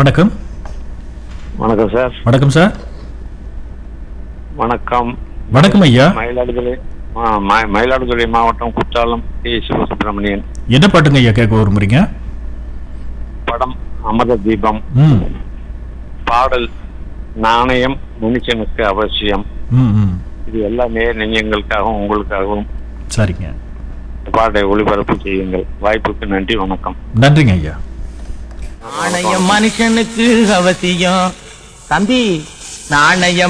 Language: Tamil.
வணக்கம் வணக்கம் சார் வணக்கம் சார் வணக்கம் வணக்கம் ஐயா மயிலாடுதுறை ஆ, ம- மயிலாடுதுறை மாவட்டம் குற்றாலம் டி சிவசுப்பிரமணியன் என்ன பாட்டுங்க ஐயா கேட்க விரும்புறீங்க படம் அமர தீபம் ம் பாடல் நாணயம் மனுஷனுக்கு அவசியம் ம் ம் இது எல்லாமே நெஞ்சங்களுக்காகவும் உங்களுக்காகவும் சரிங்க இந்த பாட்டை ஒளிபரப்பு செய்யுங்கள் வாய்ப்புக்கு நன்றி வணக்கம் நன்றிங்க ஐயா நாணயம் மனுஷனுக்கு அவசியம் தம்பி நாணயம்